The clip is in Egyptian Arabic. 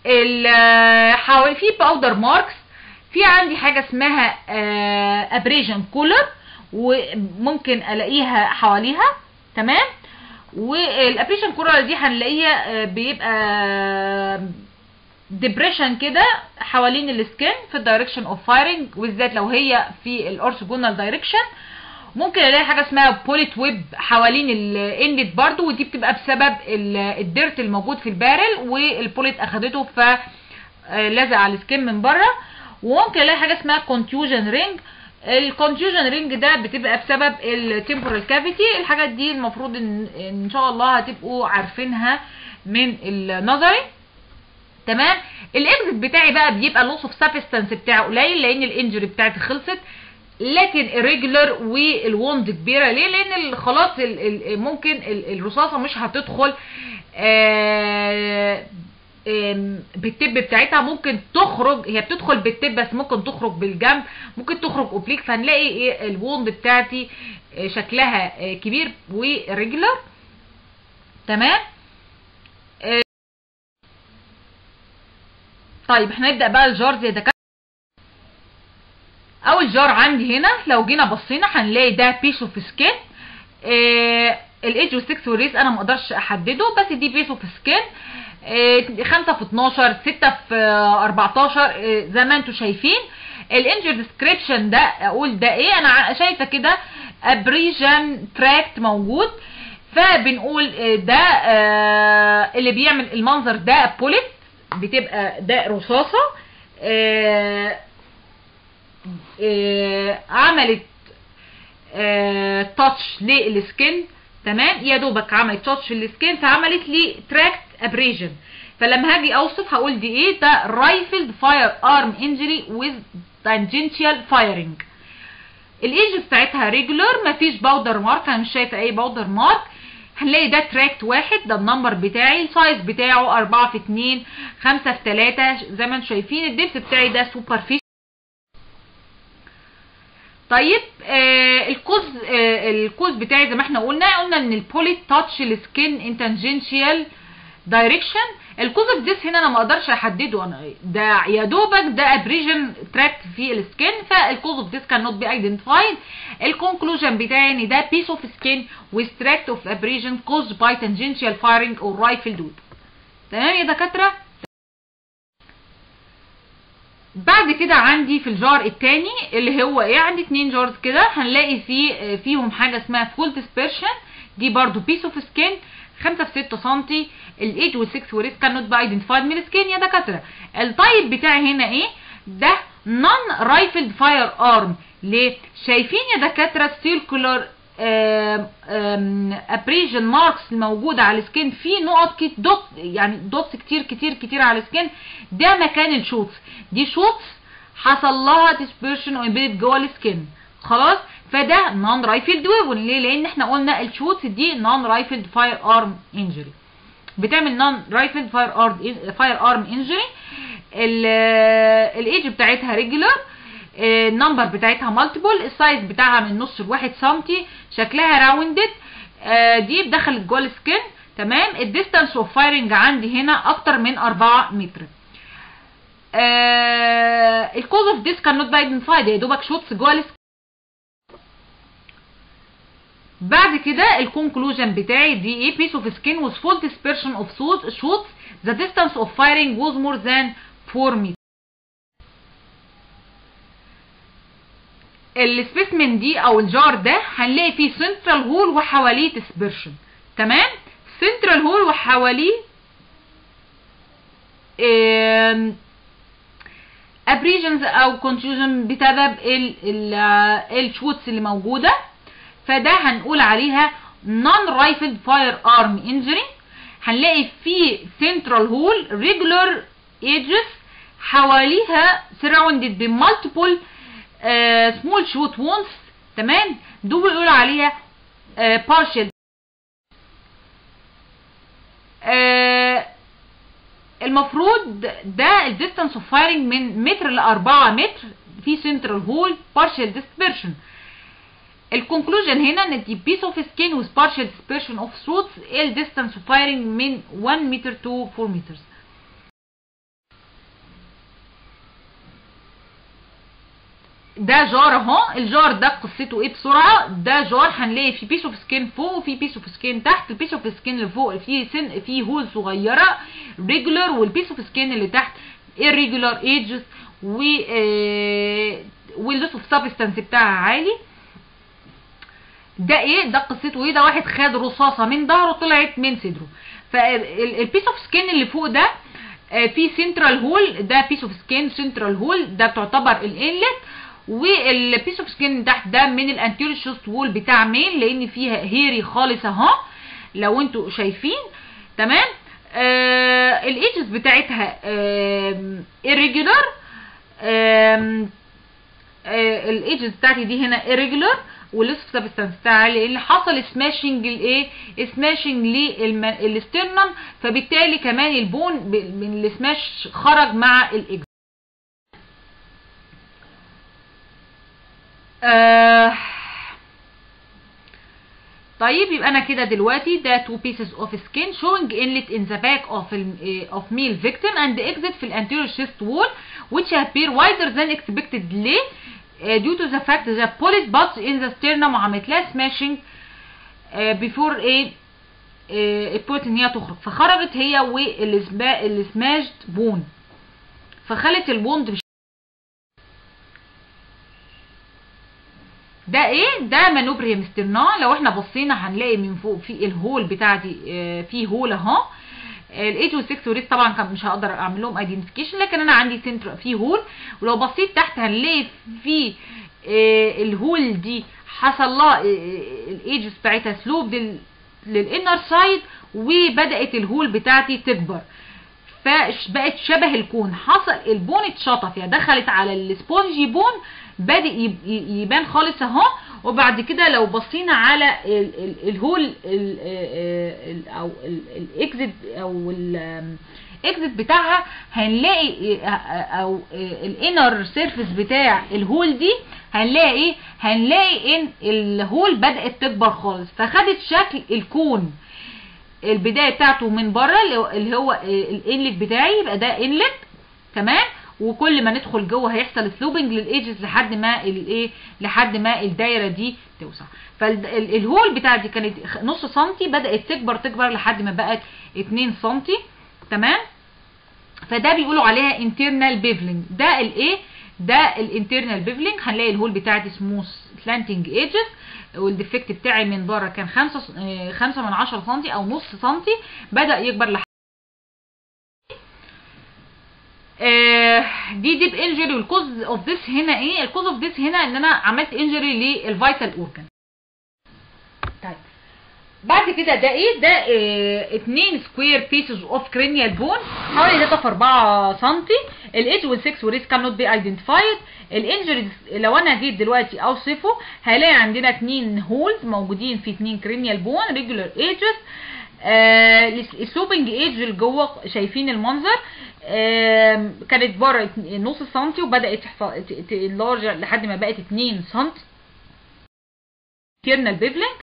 ال- حوالي في باودر ماركس في عندي حاجه اسمها ابريجن كولر وممكن الاقيها حواليها تمام والابريشن كولر دي هنلاقيها آه، بيبقى ديبريشن كده حوالين السكين في الدايركشن اوف فايرنج وبالذات لو هي في الاورثوجونال دايركشن ممكن الاقي حاجه اسمها بوليت ويب حوالين الاندت برضو ودي بتبقى بسبب ال- الديرت الموجود في البارل والبوليت اخدته ف آه، لزق على السكين من بره وممكن الاقي حاجه اسمها كونتيوجن رينج الكونتيوجن رينج ده بتبقى بسبب التمبورال كافيتي الحاجات دي المفروض ان ان شاء الله هتبقوا عارفينها من النظري تمام الاكزit بتاعي بقى بيبقى اللوس اوف سبستانس بتاعه قليل لان الانجري بتاعتي خلصت لكن الريجولر والوند كبيره ليه لان ال- خلاص ال- ال- ممكن ال- الرصاصه مش هتدخل آه، آم، بالتب بتاعتها ممكن تخرج هي بتدخل بالتب بس ممكن تخرج بالجنب ممكن تخرج اوبليك فهنلاقي ايه الوند بتاعتي آه، شكلها آه، كبير وريجولر تمام آه، طيب احنا نبدا بقى الجار زي ده كده. اول جار عندي هنا لو جينا بصينا هنلاقي ده بيس اوف سكين الايدج والسكس والريس انا ما اقدرش احدده بس دي بيس اوف سكين 5 في 12 6 في آه، 14 آه، زي ما انتم شايفين الانجر ديسكريبشن ده اقول ده ايه انا ع- شايفه كده ابريجن تراكت موجود فبنقول آه، ده آه، اللي بيعمل المنظر ده بوليت بتبقى ده رصاصه آه، آه، عملت تاتش للسكين تمام يا دوبك عملت تاتش للسكين فعملت لي تراكت ابريجن فلما هاجي اوصف هقول دي ايه ده رايفلد فاير ارم انجري ويز تانجنشال فايرنج الايج بتاعتها ريجولار مفيش باودر مارك انا مش شايفه اي باودر مارك هنلاقي ده تراكت واحد ده النمبر بتاعي السايز بتاعه 4 في 2 5 في 3 زي ما انتم شايفين الدبس بتاعي ده سوبر فيش طيب آه الكوز آه الكوز بتاعي زي ما احنا قلنا قلنا ان البوليت تاتش السكين ان تانجنشال دايركشن الكوز اوف ديس هنا انا ما اقدرش احدده انا ده يا دوبك ده ابريجن تراكت في السكين فالكوز اوف ديس كان نوت بي ايدنتيفايد الكونكلوجن بتاعي ان ده بيس اوف سكين with tract of abrasion caused by tangential firing or rifle dude تمام يا دكاتره بعد كده عندي في الجار التاني اللي هو ايه عندي اتنين جارز كده هنلاقي فيه فيهم حاجه اسمها فول ديسبرشن دي برضو بيس اوف سكين 5 في 6 سم الايد وال6 والريس كان نوت باي ايدنتيفايد من السكين يا دكاتره التايب بتاعي هنا ايه ده نون رايفلد فاير ارم ليه شايفين يا دكاتره السيركولار ابريجن ماركس الموجوده على السكين في نقط كت دوت يعني دوتس كتير كتير كتير على السكين ده مكان الشوتس دي شوتس حصل لها ديسبرشن وامبيدد جوه السكين خلاص فده نون رايفلد ويبن ليه لان احنا قلنا الشوتس دي نون رايفلد فاير ارم انجري بتعمل نون رايفلد فاير ارم فاير ارم انجري الايدج بتاعتها ريجولار النمبر بتاعتها مالتيبل السايز بتاعها من نص لواحد سنتي شكلها راوندد دي دخلت جوه السكين تمام الديستانس اوف فايرنج عندي هنا اكتر من 4 متر الكوز اوف ديس كان نوت باي ايدنتيفايد يا دوبك شوتس جوه السكين بعد كده الكونكلوجن بتاعي دي ايه piece of skin with full dispersion of shoots the distance of firing was more than 4 meters السبيسمن دي او الجار ده هنلاقي فيه سنترال هول وحواليه ديسبرشن تمام سنترال هول وحواليه ابريجنز او كونفيوجن بسبب الشوتس اللي موجوده فده هنقول عليها non rifled firearm injury هنلاقي فيه central hole regular edges حواليها surrounded بمultiple uh, small shoot wounds تمام دول بيقولوا عليها uh, partial uh, المفروض ده الديستانس اوف فايرنج من متر ل 4 متر في سنترال هول partial dispersion الكونكلوجن هنا ان دي بيس اوف سكين with partial dispersion of throats الديستانس اوف فايرنج من 1 متر to 4 متر ده جار اهو الجار ده قصته ايه بسرعه ده جار هنلاقي في بيس اوف سكين فوق وفي بيس اوف سكين تحت البيس اوف سكين اللي فوق فيه سن فيه هول صغيره ريجولار والبيس اوف سكين اللي تحت irregular ايدجز و آه واللوس اوف سبستانس بتاعها عالي ده ايه ده قصته ايه ده واحد خد رصاصه من ظهره طلعت من صدره فالبيس اوف سكين اللي فوق ده آه في سنترال هول ده بيس اوف سكين سنترال هول ده تعتبر الانلت والبيس اوف سكين تحت ده من الانتيريور شوست وول بتاع مين لان فيها هيري خالص اهو لو انتوا شايفين تمام آه الايدجز بتاعتها آه irregular آه الايدجز بتاعتي دي هنا irregular والليس سبستانس بتاعها اللي حصل سماشنج الايه سماشنج للاسترنم فبالتالي كمان البون من السماش خرج مع الاكس آه طيب يبقى انا كده دلوقتي ده two pieces of skin showing inlet in the back of of male victim and exit في anterior chest wall which appear wider than expected ليه uh, due to the fact that bullet butts in the sternum وعملت لها smashing uh, before a البوت ان هي تخرج فخرجت هي والسماشد بون فخلت البوند ده ايه ده مانوبريم سترنا لو احنا بصينا هنلاقي من فوق في الهول بتاعتي اه في هول اهو الايج وال6 وريس طبعا كان مش هقدر اعمل لهم ايدنتيفيكيشن لكن انا عندي سنتر في هول ولو بصيت تحت هنلاقي في اه الهول دي حصل لها اه الايج بتاعتها سلوب للانر سايد وبدات الهول بتاعتي تكبر فبقت شبه الكون حصل البون اتشطف يعني دخلت على السبونجي بون بادئ يبان خالص اهو وبعد كده لو بصينا على ال ال الهول ال ال او الاكزit او الاكزت بتاعها هنلاقي او الانر سيرفيس بتاع الهول دي هنلاقي ايه هنلاقي ان الهول بدات تكبر خالص فخدت شكل الكون البدايه بتاعته من بره اللي هو الانلت بتاعي يبقى ده انلت تمام وكل ما ندخل جوه هيحصل سلوبنج للايدجز لحد ما الايه لحد ما الدايره دي توسع فالهول بتاع دي كانت نص سنتي بدات تكبر تكبر لحد ما بقت 2 سنتي تمام فده بيقولوا عليها انترنال بيفلنج ده الايه ده الانترنال بيفلنج هنلاقي الهول بتاعتي سموث سلانتنج ايدجز والديفكت بتاعي من بره كان 5 5 من 10 سم او نص سنتي بدا يكبر لحد آه دي ديب انجري والكوز اوف ذس هنا ايه الكوز اوف ذس هنا ان انا عملت انجري للفيتال اورجان طيب بعد كده ده ايه ده اه اتنين سكوير بيسز اوف كرينيال بون حوالي 3 في 4 سم الايدج وال6 وريس كان نوت بي ايدنتيفايد الانجريز لو انا جيت دلوقتي اوصفه هلاقي عندنا اتنين هولز موجودين في اتنين كرينيال بون ريجولار ايدجز آه السلوبنج ايدج اللي جوه شايفين المنظر آه كانت بره نص سنتي وبدات تنلارج لحد ما بقت 2 سم كيرنال بيفلنج